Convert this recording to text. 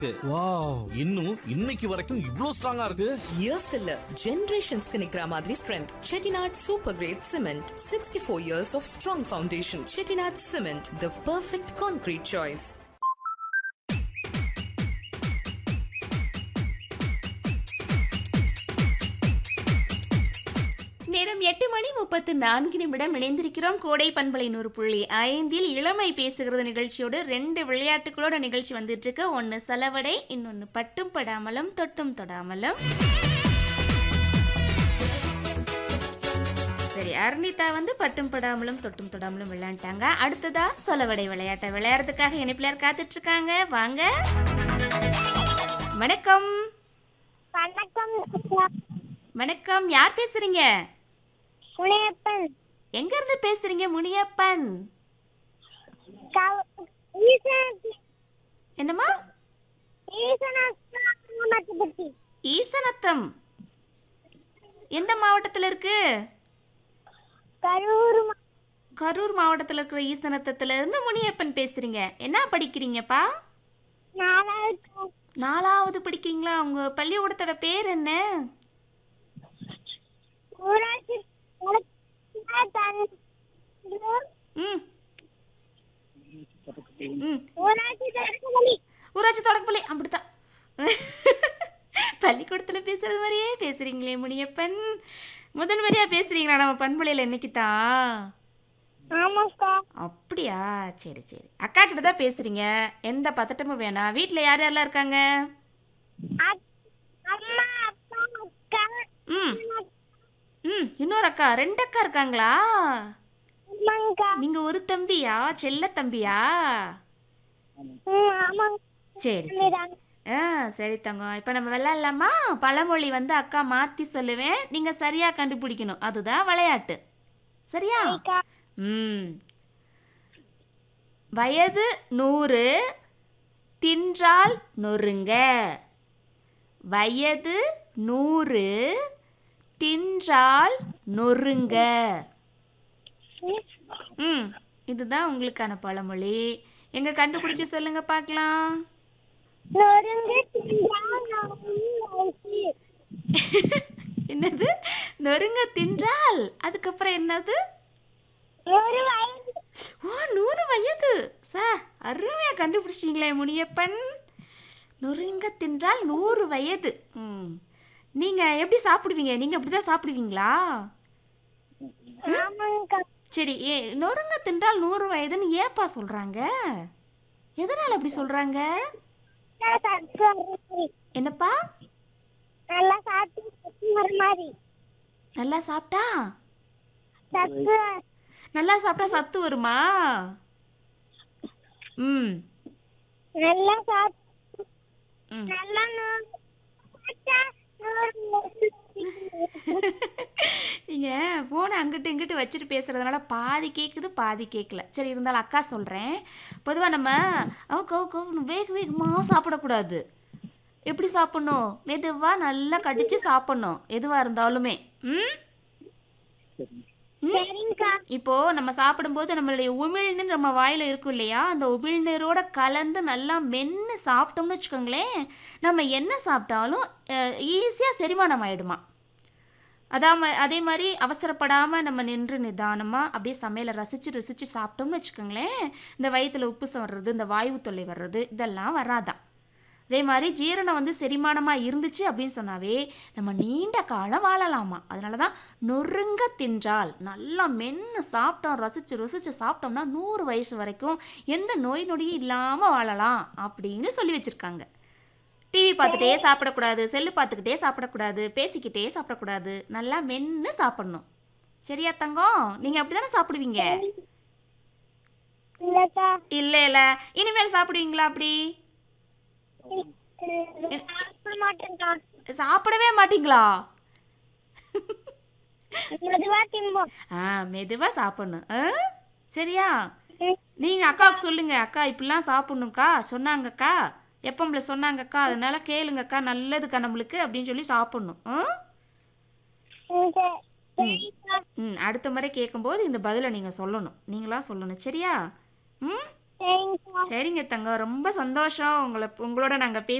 Wow இன்னும் இன்னைக்கு வரைக்கும் இவ்ளோ ஸ்ட்ராங்கா இருக்கு இயர்ஸ்க்கு இல்ல ஜெனரேஷன்ஸ்க்கு நிக்கிற மாதிரி strength Chettinad super great cement sixty four years of strong foundation Chettinad cement the perfect concrete choice நேரம் எட்டு மணி முப்பத்து நான்கு நிமிடம் இணைந்திருக்கிறோம் கோடை பண்பலை நூறு புள்ளி ஐந்தில் இளமை பேசுகிறது நிகழ்ச்சியோடு ரெண்டு விளையாட்டுகளோட நிகழ்ச்சி வந்துட்டு இருக்கு ஒன்று செலவடை இன்னொன்று பட்டும் படாமலும் தொட்டும் தொடாமலும் சரி அர்னிதா வந்து பட்டும் படாமலும் தொட்டும் தொடாமலும் விளையாண்டாங்க அடுத்ததா சொலவடை விளையாட்டை விளையாடுறதுக்காக இணைப்பிலார் காத்துட்டு இருக்காங்க வாங்க வணக்கம் வணக்கம் வணக்கம் யார் பேசுறீங்க முனையப்பன் எங்க இருந்து பேசுறீங்க முனியப்பன் என்னம்மா ஈசனாஸ்பட்டி ஈசனத்தம் எந்த மாவட்டத்தில் இருக்கு கரூர் மா- கரூர் மாவட்டத்தில் இருக்கிற ஈசனத்தத்துல இருந்து முனியப்பன் பேசுறீங்க என்ன படிக்கிறீங்கப்பா நாலாவது நாலாவது படிக்கிறீங்களா உங்க பள்ளிக்கூடத்தோட பேர் என்ன ஊராட்சி வளர்ச்சி தன்- ம் ம் ஊராட்சி தொடர்புகளி ஊராட்சி தொடக்கப்பள்ளி அப்படித்தான் பள்ளிக்கூடத்தில் பேசுறது மாதிரியே பேசுறீங்களே முனியப்பன் முதல் முறையா பேசுறீங்களா நம்ம பண்புலையில் இன்னைக்கு தான் ஆமாக்கா அப்படியா சரி சரி அக்கா கிட்ட தான் பேசுறீங்க எந்த பதட்டமும் வேணாம் வீட்டில் யார் யாரெல்லாம் இருக்காங்க அக்- அம்மா அப்பா அக்கா ம் ம் இன்னொரு அக்கா ரெண்டு அக்கா இருக்காங்களா அம்மாங்கா நீங்க ஒரு தம்பியா செல்ல தம்பியா ம், ஆமாங்க சரி சரி ஆ சரி தங்கம் இப்போ நம்ம விளையாடலாமா பழமொழி வந்து அக்கா மாற்றி சொல்லுவேன் நீங்கள் சரியாக கண்டுபிடிக்கணும் அதுதான் விளையாட்டு சரியா அக்கா. ம் வயது நூறு தின்றால் நொறுங்க வயது நூறு தின்றால் நொறுங்க ம் இதுதான் உங்களுக்கான பழமொழி எங்க கண்டுபிடிச்சு சொல்லுங்க பார்க்கலாம் நொறுங்கு தின்றால் நொறுங்கு வயசு. என்னது நொறுங்க தின்றால் அதுக்கப்புறம் என்னது ஒரு வயது ஓ நூறு வயது சா அருமையாக கண்டுபிடிச்சிங்களே முனியப்பன் நொறுங்க தின்றால் நூறு வயது ம் நீங்கள் எப்படி சாப்பிடுவீங்க நீங்கள் அப்படி தான் சாப்பிடுவீங்களா ஆமாங்கக்கா சரி ஏ நொறுங்க தின்றால் நூறு வயதுன்னு ஏப்பா சொல்கிறாங்க எதனால் அப்படி சொல்கிறாங்க நல்லா சத்து வர மாதிரி என்னப்பா நல்லா சாப்பிட்டு சத்து வர மாதிரி நல்லா சாப்பிட்டா சத்து நல்லா சாப்பிட்டா சத்து வருமா ம் நல்லா சாப்பிட்டு ம் நல்லா நூறு சாப்பிட்டா நூறு நீங்கள் ஃபோனை அங்கிட்டு இங்கிட்டு வச்சுட்டு பேசுகிறதுனால பாதி கேட்குது பாதி கேட்கல சரி இருந்தாலும் அக்கா சொல்கிறேன் பொதுவாக நம்ம அவ கவு கவு வேக வேகமாக சாப்பிடக்கூடாது எப்படி சாப்பிட்ணும் மெதுவாக நல்லா கடிச்சு சாப்பிட்ணும் எதுவாக இருந்தாலுமே ம் சரிங்கக்கா இப்போது நம்ம சாப்பிடும்போது நம்மளுடைய உமிழ்நீர் நம்ம வாயில் இருக்கும் இல்லையா அந்த உமிழ்நீரோட கலந்து நல்லா மென்று சாப்பிட்டோம்னு வச்சுக்கோங்களேன் நம்ம என்ன சாப்பிட்டாலும் ஈஸியாக செரிமானம் ஆயிடுமா அதாம அதே மாதிரி அவசரப்படாமல் நம்ம நின்று நிதானமாக அப்படியே சமையலை ரசித்து ருசித்து சாப்பிட்டோம்னு வச்சுக்கோங்களேன் இந்த வயிற்றில் உப்புசம் வர்றது இந்த வாயு தொல்லை வர்றது இதெல்லாம் வராதான் அதே மாதிரி ஜீரணம் வந்து செரிமானமாக இருந்துச்சு அப்படின்னு சொன்னாவே நம்ம நீண்ட காலம் வாழலாமா அதனால தான் நொறுங்க தின்றால் நல்லா மென்று சாப்பிட்டோம் ரசித்து ருசித்து சாப்பிட்டோம்னா நூறு வயசு வரைக்கும் எந்த நோய் நொடியும் இல்லாமல் வாழலாம் அப்படின்னு சொல்லி வச்சுருக்காங்க டிவி பார்த்துட்டே சாப்பிடக்கூடாது செல்லு பார்த்துக்கிட்டே சாப்பிடக்கூடாது பேசிக்கிட்டே சாப்பிடக்கூடாது நல்லா மென்று சாப்பிடணும் சரியா தங்கம் நீங்கள் அப்படி தானே சாப்பிடுவீங்க இல்லக்கா இல்லை இல்லை இனிமேல் சாப்பிடுவீங்களா அப்படி சாப்பிட மாட்டேன்க்கா சாப்பிடவே மாட்டீங்களா மெதுவா திம்போம் ஆ மெதுவாக சாப்பிடணும் ஆ சரியா நீங்கள் அக்காவுக்கு சொல்லுங்க அக்கா இப்படிலாம் சாப்பிட்ணுக்கா சொன்னாங்கக்கா எப்பம்பள சொன்னாங்கக்கா அதனால கேளுங்கக்கா நல்லதுக்கா நம்மளுக்கு அப்படின்னு சொல்லி சாப்பிட்ணும் ஆ ம், சரி. சரிக்கா ம் அடுத்த முறை கேட்கும்போது இந்த பதிலை நீங்கள் சொல்லணும் நீங்களா சொல்லணும் சரியா ம் சரிங்கக்கா சரிங்க தங்கம் ரொம்ப சந்தோஷம் உங்களை உங்களோட நாங்கள் பேச